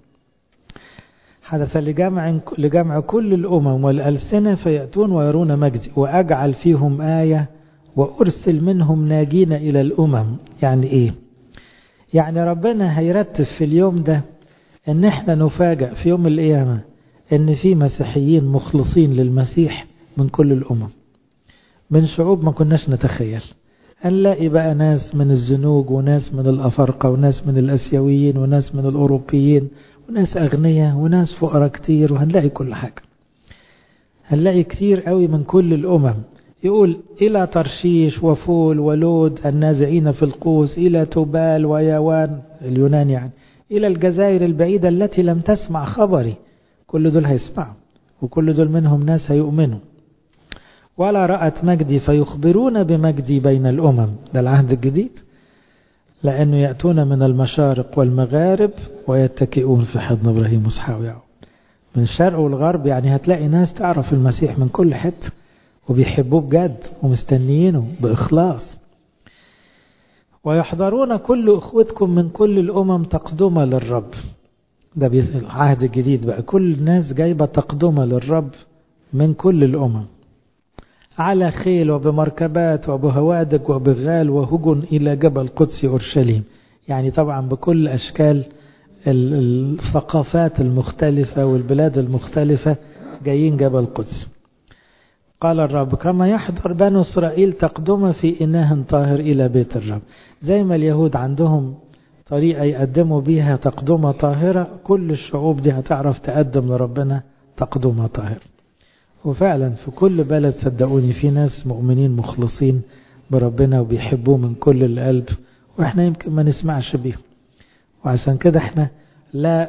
Speaker 1: حدث لجمع, لجمع كل الأمم والألسنة فيأتون ويرون مجدي وأجعل فيهم آية وأرسل منهم ناجين إلى الأمم يعني إيه يعني ربنا هيرتب في اليوم ده ان احنا نفاجأ في يوم القيامة ان في مسيحيين مخلصين للمسيح من كل الأمم من شعوب ما كناش نتخيل هنلاقي بقى ناس من الزنوج وناس من الأفارقة وناس من الأسيويين وناس من الأوروبيين وناس أغنياء وناس فقراء كتير وهنلاقي كل حاجة هنلاقي كتير قوي من كل الأمم يقول إلى ترشيش وفول ولود النازعين في القوس إلى تبال ويوان اليونان يعني إلى الجزائر البعيدة التي لم تسمع خبري كل دول هيسمعوا وكل دول منهم ناس هيؤمنوا ولا رأت مجدي فيخبرون بمجدي بين الأمم ده العهد الجديد لأنه يأتون من المشارق والمغارب ويتكئون في حضن إبراهيم وإسحاق ويعقوب من الشرق والغرب يعني هتلاقي ناس تعرف المسيح من كل حتة وبيحبوه بجد ومستنيينه بإخلاص ويحضرون كل أخوتكم من كل الأمم تقدمة للرب ده العهد الجديد بقى كل الناس جايبة تقدمة للرب من كل الأمم على خيل وبمركبات وبهوادج وبغال وهجن إلى جبل قدس أورشليم يعني طبعا بكل أشكال الثقافات المختلفة والبلاد المختلفة جايين جبل قدس قال الرب كما يحضر بنو إسرائيل تقدم في إناه طاهر إلى بيت الرب زي ما اليهود عندهم طريقة يقدموا بيها تقدمة طاهرة كل الشعوب دي هتعرف تقدم لربنا تقدمة طاهرة وفعلا في كل بلد صدقوني في ناس مؤمنين مخلصين بربنا وبيحبوه من كل القلب واحنا يمكن ما نسمعش بيهم وعشان كده احنا لا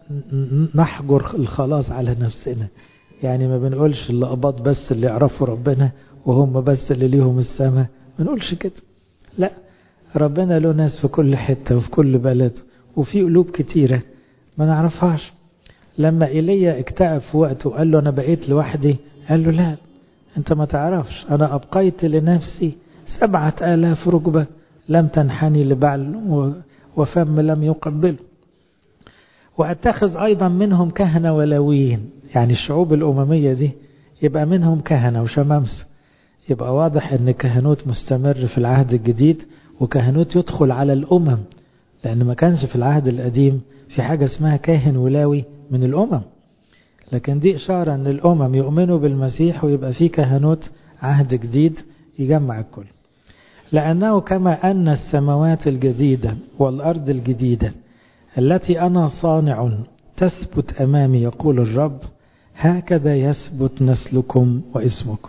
Speaker 1: نحجر الخلاص على نفسنا يعني ما بنقولش اللي قبض بس اللي يعرفوا ربنا وهم بس اللي ليهم السماء ما نقولش كده لا ربنا له ناس في كل حتة وفي كل بلد وفي قلوب كتيرة ما نعرفهاش لما إيليا اكتئب في وقته وقال له أنا بقيت لوحدي قال له لا أنت ما تعرفش أنا أبقيت لنفسي سبعة آلاف ركبة لم تنحني لبعل وفم لم يقبله وأتخذ أيضا منهم كهنة ولويين يعني الشعوب الأممية دي يبقى منهم كهنة وشمامسة يبقى واضح أن كهنوت مستمر في العهد الجديد وكهنوت يدخل على الأمم لأن ما كانش في العهد القديم في حاجة اسمها كاهن ولاوي من الأمم لكن دي إشارة أن الأمم يؤمنوا بالمسيح ويبقى في كهنوت عهد جديد يجمع الكل لأنه كما أن السماوات الجديدة والأرض الجديدة التي أنا صانع تثبت أمامي يقول الرب هكذا يثبت نسلكم واسمكم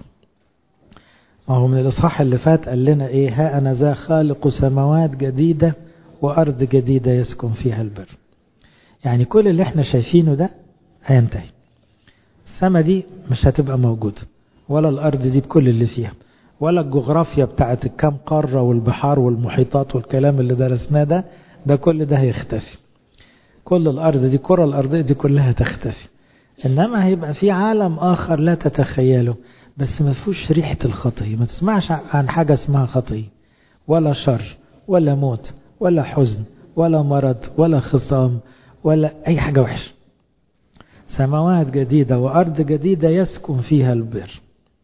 Speaker 1: ما هو من الإصحاح اللي فات قال لنا إيه ها أنا ذا خالق سماوات جديدة وأرض جديدة يسكن فيها البر يعني كل اللي احنا شايفينه ده هينتهي السما دي مش هتبقى موجودة ولا الأرض دي بكل اللي فيها ولا الجغرافيا بتاعت الكام قارة والبحار والمحيطات والكلام اللي درسناه ده ده كل ده هيختفي كل الأرض دي كرة الأرضية دي كلها تختفي إنما هيبقى في عالم آخر لا تتخيله بس ما فيهوش ريحة الخطية ما تسمعش عن حاجة اسمها خطية ولا شر ولا موت ولا حزن ولا مرض ولا خصام ولا أي حاجة وحشة سماوات جديدة وأرض جديدة يسكن فيها البر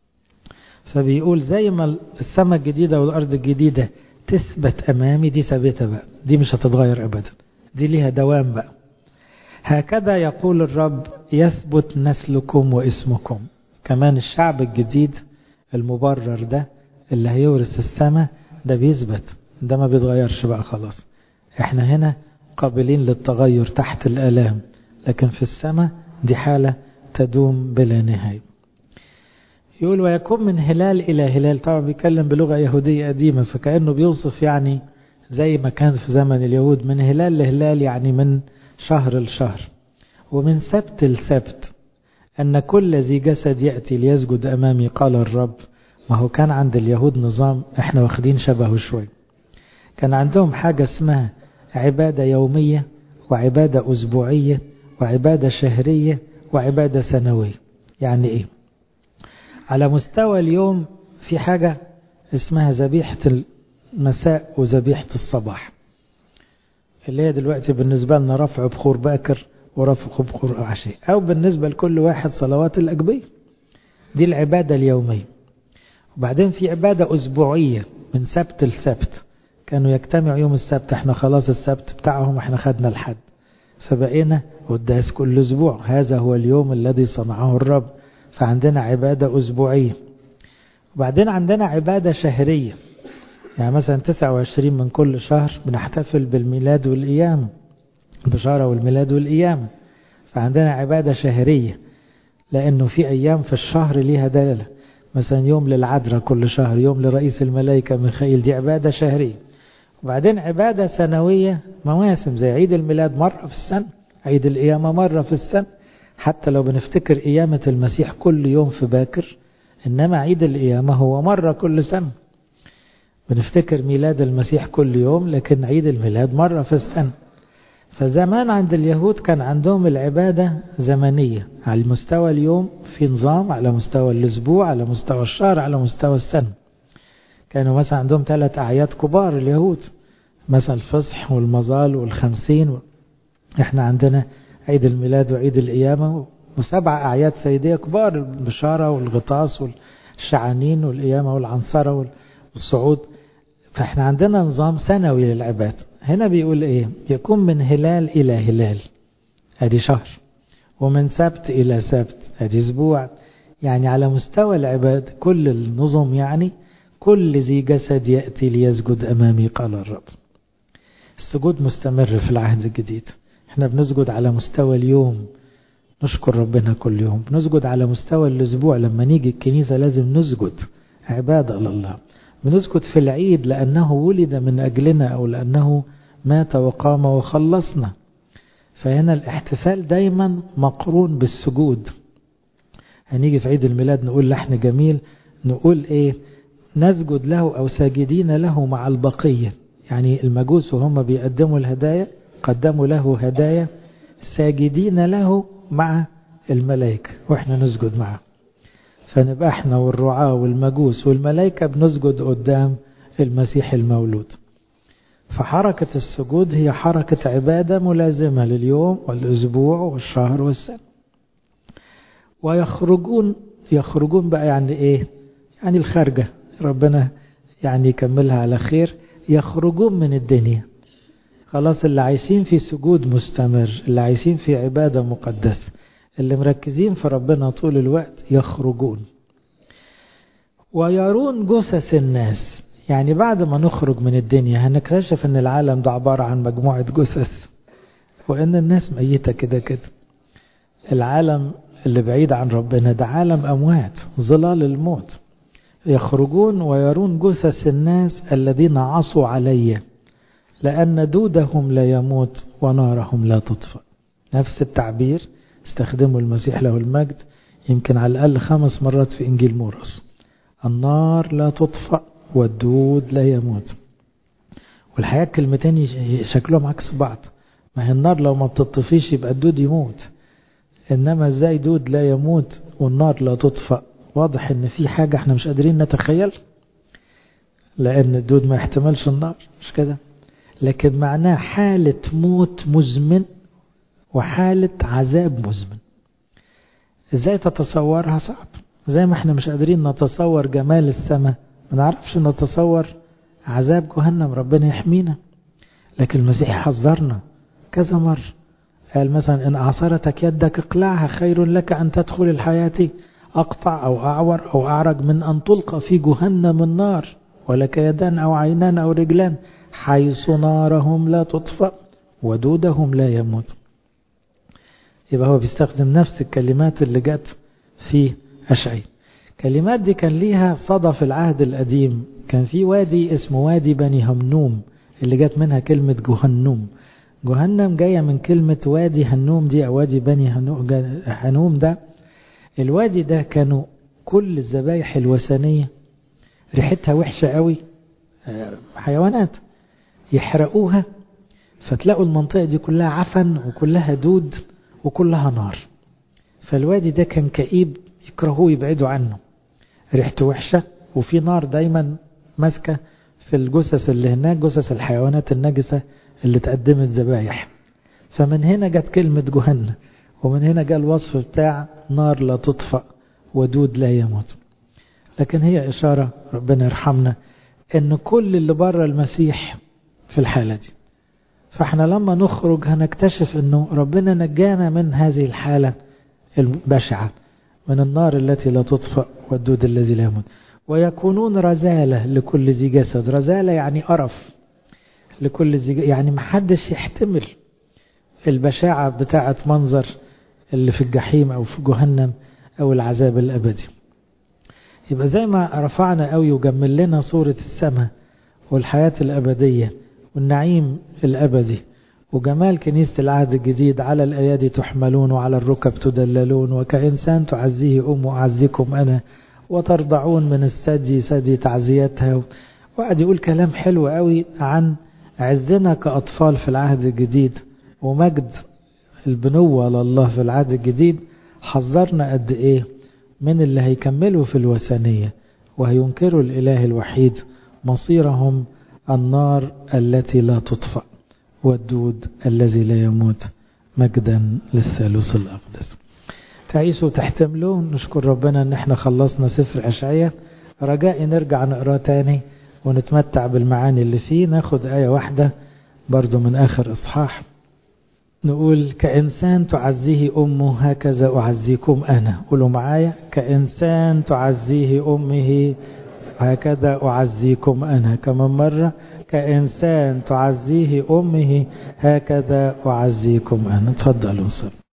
Speaker 1: فبيقول زي ما السماء الجديدة والأرض الجديدة تثبت أمامي دي ثابتة بقى دي مش هتتغير أبدا دي ليها دوام بقى هكذا يقول الرب يثبت نسلكم واسمكم كمان الشعب الجديد المبرر ده اللي هيورث السماء ده بيثبت ده ما بيتغيرش بقى خلاص احنا هنا قابلين للتغير تحت الآلام لكن في السماء دي حالة تدوم بلا نهاية يقول ويكون من هلال إلى هلال طبعا بيتكلم بلغة يهودية قديمة فكأنه بيوصف يعني زي ما كان في زمن اليهود من هلال لهلال يعني من شهر لشهر ومن سبت لسبت أن كل ذي جسد يأتي ليسجد أمامي قال الرب ما هو كان عند اليهود نظام احنا واخدين شبهه شوي كان عندهم حاجة اسمها عبادة يومية وعبادة أسبوعية وعبادة شهرية وعبادة سنوية يعني ايه على مستوى اليوم في حاجة اسمها ذبيحة المساء وذبيحة الصباح اللي هي دلوقتي بالنسبة لنا رفع بخور باكر ورفع بخور عشاء أو بالنسبة لكل واحد صلوات الأجبية دي العبادة اليومية وبعدين في عبادة أسبوعية من سبت لسبت كانوا يجتمعوا يوم السبت احنا خلاص السبت بتاعهم احنا خدنا الحد فبقينا قداس كل أسبوع هذا هو اليوم الذي صنعه الرب فعندنا عبادة أسبوعية وبعدين عندنا عبادة شهرية يعني مثلا 29 من كل شهر بنحتفل بالميلاد والقيامة البشارة والميلاد والقيامة فعندنا عبادة شهرية لأنه في أيام في الشهر ليها دلالة مثلا يوم للعذراء كل شهر يوم لرئيس الملائكة ميخائيل دي عبادة شهرية وبعدين عبادة سنوية مواسم زي عيد الميلاد مرة في السنة عيد القيامة مرة في السنة حتى لو بنفتكر قيامة المسيح كل يوم في باكر إنما عيد القيامة هو مرة كل سنة بنفتكر ميلاد المسيح كل يوم لكن عيد الميلاد مرة في السنة فزمان عند اليهود كان عندهم العبادة زمنية على المستوى اليوم في نظام على مستوى الأسبوع على مستوى الشهر على مستوى السنة كانوا مثلا عندهم ثلاث أعياد كبار اليهود مثلا الفصح والمظال والخمسين احنا عندنا عيد الميلاد وعيد القيامة وسبع أعياد سيدية كبار البشارة والغطاس والشعانين والقيامة والعنصرة والصعود فاحنا عندنا نظام سنوي للعباد هنا بيقول ايه يكون من هلال إلى هلال ادي شهر ومن سبت إلى سبت ادي اسبوع يعني على مستوى العباد كل النظم يعني كل ذي جسد يأتي ليسجد أمامي قال الرب السجود مستمر في العهد الجديد احنا بنسجد على مستوى اليوم نشكر ربنا كل يوم بنسجد على مستوى الأسبوع لما نيجي الكنيسة لازم نسجد عبادة لله بنسجد في العيد لأنه ولد من أجلنا أو لأنه مات وقام وخلصنا فهنا الاحتفال دايما مقرون بالسجود هنيجي في عيد الميلاد نقول لحن جميل نقول ايه نسجد له أو ساجدين له مع البقية يعني المجوس وهم بيقدموا الهدايا قدموا له هدايا ساجدين له مع الملائكة واحنا نسجد معه فنبقى احنا والرعاة والمجوس والملائكة بنسجد قدام المسيح المولود فحركة السجود هي حركة عبادة ملازمة لليوم والأسبوع والشهر والسنة ويخرجون يخرجون بقى يعني ايه يعني الخارجة ربنا يعني يكملها على خير يخرجون من الدنيا خلاص اللي عايشين في سجود مستمر اللي عايشين في عبادة مقدسة اللي مركزين في ربنا طول الوقت يخرجون ويرون جثث الناس يعني بعد ما نخرج من الدنيا هنكتشف ان العالم ده عبارة عن مجموعة جثث وان الناس ميتة كده كده العالم اللي بعيد عن ربنا ده عالم أموات ظلال الموت يخرجون ويرون جثث الناس الذين عصوا علي لأن دودهم لا يموت ونارهم لا تطفأ نفس التعبير استخدمه المسيح له المجد يمكن على الأقل خمس مرات في إنجيل مورس النار لا تطفأ والدود لا يموت والحقيقة كلمتين شكلهم عكس بعض ما هي النار لو ما بتطفيش يبقى الدود يموت إنما ازاي دود لا يموت والنار لا تطفأ واضح ان في حاجة احنا مش قادرين نتخيل لأن الدود ما يحتملش النار مش كده لكن معناه حالة موت مزمن وحالة عذاب مزمن ازاي تتصورها صعب زي ما احنا مش قادرين نتصور جمال السماء ما نعرفش نتصور عذاب جهنم ربنا يحمينا لكن المسيح حذرنا كذا مرة قال مثلا إن أعصرتك يدك اقلعها خير لك أن تدخل الحياة أقطع أو أعور أو أعرج من أن تلقى في جهنم النار ولك يدان أو عينان أو رجلان حيث نارهم لا تطفأ ودودهم لا يموت يبقى هو بيستخدم نفس الكلمات اللي جت في أشعي كلمات دي كان ليها صدى في العهد القديم كان في وادي اسمه وادي بني همنوم اللي جت منها كلمة جهنم جهنم جاية من كلمة وادي هنوم دي أو وادي بني هنوم ده الوادي ده كانوا كل الذبايح الوثنية ريحتها وحشة قوي حيوانات يحرقوها فتلاقوا المنطقة دي كلها عفن وكلها دود وكلها نار فالوادي ده كان كئيب يكرهوه يبعدوا عنه ريحته وحشة وفي نار دايما ماسكة في الجثث اللي هناك جثث الحيوانات النجسة اللي تقدمت ذبايح فمن هنا جت كلمة جهنم ومن هنا جاء الوصف بتاع نار لا تطفأ ودود لا يموت لكن هي إشارة ربنا يرحمنا إن كل اللي بره المسيح في الحالة دي فاحنا لما نخرج هنكتشف انه ربنا نجانا من هذه الحالة البشعة من النار التي لا تطفأ والدود الذي لا يموت ويكونون رزالة لكل ذي جسد رزالة يعني قرف لكل ذي يعني محدش يحتمل البشاعة بتاعة منظر اللي في الجحيم أو في جهنم أو العذاب الأبدي يبقى زي ما رفعنا قوي وجمل لنا صورة السماء والحياة الأبدية والنعيم الأبدي وجمال كنيسة العهد الجديد على الأيادي تحملون وعلى الركب تدللون وكإنسان تعزيه أم أعزكم أنا وترضعون من الثدي ثدي تعزيتها وقعد يقول كلام حلو قوي عن عزنا كأطفال في العهد الجديد ومجد البنوة لله في العهد الجديد حذرنا قد إيه من اللي هيكملوا في الوثنية وهينكروا الإله الوحيد مصيرهم النار التي لا تطفأ والدود الذي لا يموت مجدا للثالوث الأقدس تعيشوا تحتملون نشكر ربنا ان احنا خلصنا سفر أشعية رجائي نرجع نقراه تاني ونتمتع بالمعاني اللي فيه ناخد آية واحدة برضو من آخر إصحاح نقول كإنسان تعزيه أمه هكذا أعزيكم أنا قولوا معايا كإنسان تعزيه أمه هكذا أعزيكم أنا كمان مرة كإنسان تعزيه أمه هكذا أعزيكم أنا تفضلوا صلوا